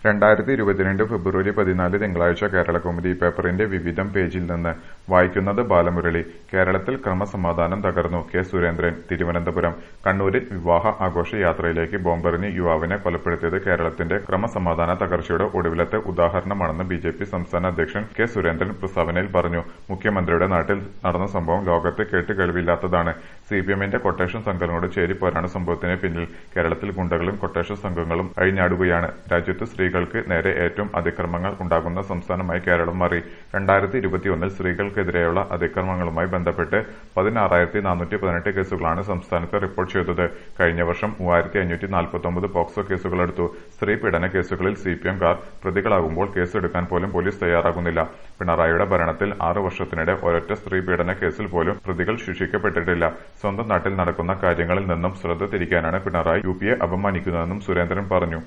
രണ്ടായിരത്തി ഇരുപത്തിരണ്ട് ഫെബ്രുവരി പതിനാല് തിങ്കളാഴ്ച കേരളകൗമുദി പേപ്പറിന്റെ വിവിധം പേജിൽ നിന്ന് വായിക്കുന്നത് ബാലമുരളി കേരളത്തിൽ ക്രമസമാധാനം തകർന്നു കെ സുരേന്ദ്രൻ തിരുവനന്തപുരം കണ്ണൂരിൽ വിവാഹ ആഘോഷയാത്രയിലേക്ക് ബോംബെറിഞ്ഞ് യുവാവിനെ കൊലപ്പെടുത്തിയത് കേരളത്തിന്റെ ക്രമസമാധാന തകർച്ചയുടെ ഒടുവിലത്തെ ഉദാഹരണമാണെന്ന് ബി ജെ പി സംസ്ഥാന അധ്യക്ഷൻ കെ സുരേന്ദ്രൻ പ്രസ്താവനയിൽ പറഞ്ഞു മുഖ്യമന്ത്രിയുടെ നാട്ടിൽ നടന്ന സംഭവം ലോകത്ത് കേട്ടുകേൾവിയില്ലാത്തതാണ് സിപിഎമ്മിന്റെ കൊട്ടേഷൻ സംഘങ്ങളോട് ചേരിപ്പോരാണ് സംഭവത്തിന് പിന്നിൽ കേരളത്തിൽ ഗുണ്ടകളും കൊട്ടേഷൻ സംഘങ്ങളും അഴിഞ്ഞാടുകയാണ് രാജ്യത്ത് സ്ത്രീകൾക്ക് നേരെ ഏറ്റവും അതിക്രമങ്ങൾ ഉണ്ടാകുന്ന സംസ്ഥാനമായി കേരളം മാറി രണ്ടായിരത്തി ഇരുപത്തിയൊന്നിൽ സ്ത്രീകൾക്കെതിരെയുള്ള അതിക്രമങ്ങളുമായി ബന്ധപ്പെട്ട് പതിനാറായിരത്തി നാനൂറ്റി പതിനെട്ട് കേസുകളാണ് സംസ്ഥാനത്ത് റിപ്പോർട്ട് ചെയ്തത് കഴിഞ്ഞ വർഷം മൂവായിരത്തി അഞ്ഞൂറ്റി നാൽപ്പത്തൊമ്പത് പോക്സോ കേസുകളെടുത്തു സ്ത്രീ പീഡന കേസുകളിൽ സിപിഎംകാർ പ്രതികളാകുമ്പോൾ കേസെടുക്കാൻ പോലും പോലീസ് തയ്യാറാകുന്നില്ല പിണറായിയുടെ ഭരണത്തിൽ ആറ് വർഷത്തിനിടെ ഒരൊറ്റ സ്ത്രീ പീഡന കേസിൽ പോലും പ്രതികൾ ശിക്ഷിക്കപ്പെട്ടിട്ടില്ല സ്വന്തം നാട്ടിൽ നടക്കുന്ന കാര്യങ്ങളിൽ നിന്നും ശ്രദ്ധ തിരിക്കാനാണ് പിണറായി യുപിയെ അപമാനിക്കുന്നതെന്നും സുരേന്ദ്രൻ പറഞ്ഞു